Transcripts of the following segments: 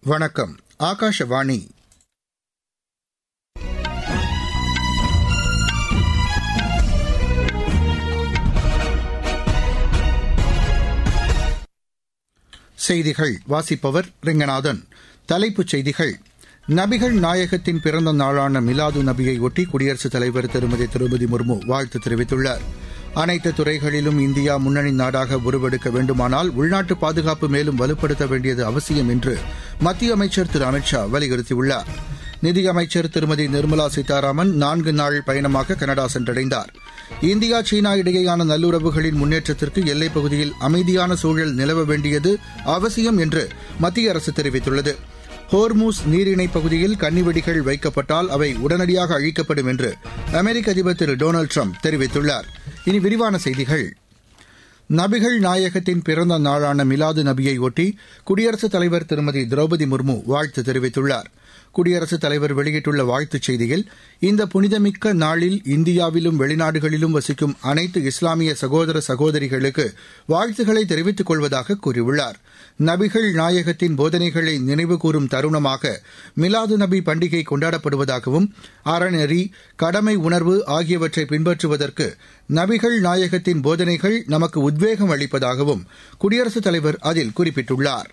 வணக்கம் ஆகாஷவாணி செய்திகள் வாசிப்பவர் ரெங்கநாதன் தலைப்புச் செய்திகள் நபிகள் நாயகத்தின் பிறந்த நாளான மிலாது நபியை ஒட்டி குடியரசுத் தலைவர் திருமதி திரௌபதி முர்மு வாழ்த்து தெரிவித்துள்ளார் அனைத்து துறைகளிலும் இந்தியா முன்னணி நாடாக உருவெடுக்க வேண்டுமானால் உள்நாட்டு பாதுகாப்பு மேலும் வலுப்படுத்த வேண்டியது அவசியம் என்று மத்திய அமைச்சர் திரு அமித் ஷா வலியுறுத்தியுள்ளார் நிதியமைச்சர் திருமதி நிர்மலா சீதாராமன் நான்கு நாள் பயணமாக கனடா சென்றடைந்தார் இந்தியா சீனா இடையேயான நல்லுறவுகளின் முன்னேற்றத்திற்கு எல்லைப் பகுதியில் அமைதியான சூழல் நிலவ வேண்டியது அவசியம் என்று மத்திய அரசு தெரிவித்துள்ளது ஹோர்மூஸ் நீரிணை பகுதியில் கன்னிவெடிகள் வைக்கப்பட்டால் அவை உடனடியாக அழிக்கப்படும் என்று அமெரிக்க அதிபர் திரு டொனால்டு ட்ரம்ப் தெரிவித்துள்ளார் இனி விரிவான செய்திகள் நபிகள் நாயகத்தின் பிறந்த நாளான மிலாது நபியை ஒட்டி குடியரசுத் தலைவர் திருமதி திரௌபதி முர்மு வாழ்த்து தெரிவித்துள்ளார் குடியரசுத் தலைவர் வெளியிட்டுள்ள வாழ்த்துச் செய்தியில் இந்த புனிதமிக்க நாளில் இந்தியாவிலும் வெளிநாடுகளிலும் வசிக்கும் அனைத்து இஸ்லாமிய சகோதர சகோதரிகளுக்கு வாழ்த்துக்களை தெரிவித்துக் கொள்வதாக கூறியுள்ளார் நபிகள் நாயகத்தின் போதனைகளை நினைவுகூரும் தருணமாக மிலாது நபி பண்டிகை கொண்டாடப்படுவதாகவும் அறநெறி கடமை உணர்வு ஆகியவற்றை பின்பற்றுவதற்கு நபிகள் நாயகத்தின் போதனைகள் நமக்கு உத்வேகம் அளிப்பதாகவும் குடியரசுத் தலைவர் அதில் குறிப்பிட்டுள்ளாா்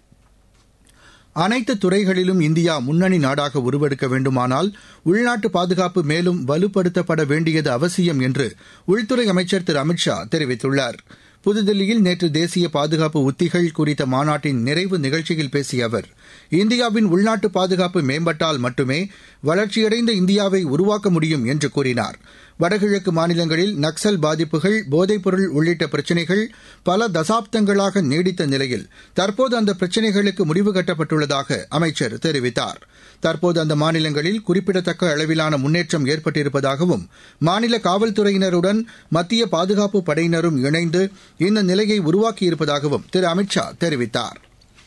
அனைத்து துறைகளிலும் இந்தியா முன்னணி நாடாக உருவெடுக்க வேண்டுமானால் உள்நாட்டு பாதுகாப்பு மேலும் வலுப்படுத்தப்பட வேண்டியது அவசியம் என்று உள்துறை அமைச்சர் திரு அமித் ஷா தெரிவித்துள்ளார் புதுதில்லியில் நேற்று தேசிய பாதுகாப்பு உத்திகள் குறித்த மாநாட்டின் நிறைவு நிகழ்ச்சியில் பேசிய அவர் இந்தியாவின் உள்நாட்டு பாதுகாப்பு மேம்பட்டால் மட்டுமே வளர்ச்சியடைந்த இந்தியாவை உருவாக்க முடியும் என்று கூறினார் வடகிழக்கு மாநிலங்களில் நக்சல் பாதிப்புகள் போதைப்பொருள் உள்ளிட்ட பிரச்சினைகள் பல தசாப்தங்களாக நீடித்த நிலையில் தற்போது அந்த பிரச்சினைகளுக்கு முடிவு கட்டப்பட்டுள்ளதாக அமைச்சர் தெரிவித்தார் தற்போது அந்த மாநிலங்களில் குறிப்பிடத்தக்க அளவிலான முன்னேற்றம் ஏற்பட்டிருப்பதாகவும் மாநில காவல்துறையினருடன் மத்திய பாதுகாப்பு படையினரும் இணைந்து இந்த நிலையை உருவாக்கியிருப்பதாகவும் திரு அமித் ஷா தெரிவித்தார்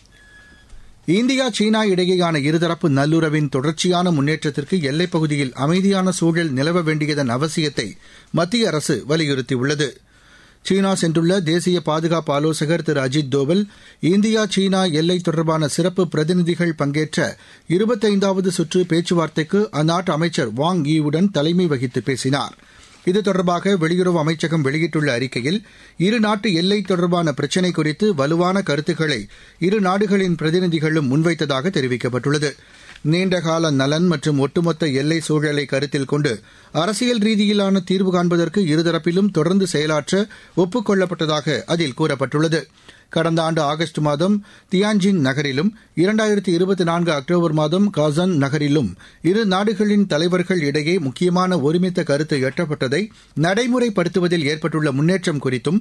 இந்தியா சீனா இடையேயான இருதரப்பு நல்லுறவின் தொடர்ச்சியான முன்னேற்றத்திற்கு எல்லைப் பகுதியில் அமைதியான சூழல் நிலவ வேண்டியதன் அவசியத்தை மத்திய அரசு வலியுறுத்தியுள்ளது சீனா சென்றுள்ள தேசிய பாதுகாப்பு ஆலோசகர் திரு அஜித் தோவல் இந்தியா சீனா எல்லை தொடர்பான சிறப்பு பிரதிநிதிகள் பங்கேற்ற இருபத்தைந்தாவது சுற்று பேச்சுவார்த்தைக்கு அந்நாட்டு அமைச்சர் வாங் ஈவுடன் தலைமை வகித்து பேசினார் இது தொடர்பாக வெளியுறவு அமைச்சகம் வெளியிட்டுள்ள அறிக்கையில் இரு நாட்டு எல்லை தொடர்பான பிரச்சினை குறித்து வலுவான கருத்துக்களை இரு நாடுகளின் பிரதிநிதிகளும் முன்வைத்ததாக தெரிவிக்கப்பட்டுள்ளது நீண்டகால நலன் மற்றும் ஒட்டுமொத்த எல்லை சூழலை கருத்தில் கொண்டு அரசியல் ரீதியிலான தீர்வு காண்பதற்கு இருதரப்பிலும் தொடர்ந்து செயலாற்ற ஒப்புக் கொள்ளப்பட்டதாக அதில் கூறப்பட்டுள்ளது கடந்த ஆண்டு ஆகஸ்ட் மாதம் தியான்ஜின் நகரிலும் இரண்டாயிரத்தி இருபத்தி நான்கு அக்டோபர் மாதம் காசன் நகரிலும் இரு நாடுகளின் தலைவர்கள் இடையே முக்கியமான ஒருமித்த கருத்து எட்டப்பட்டதை நடைமுறைப்படுத்துவதில் ஏற்பட்டுள்ள முன்னேற்றம் குறித்தும்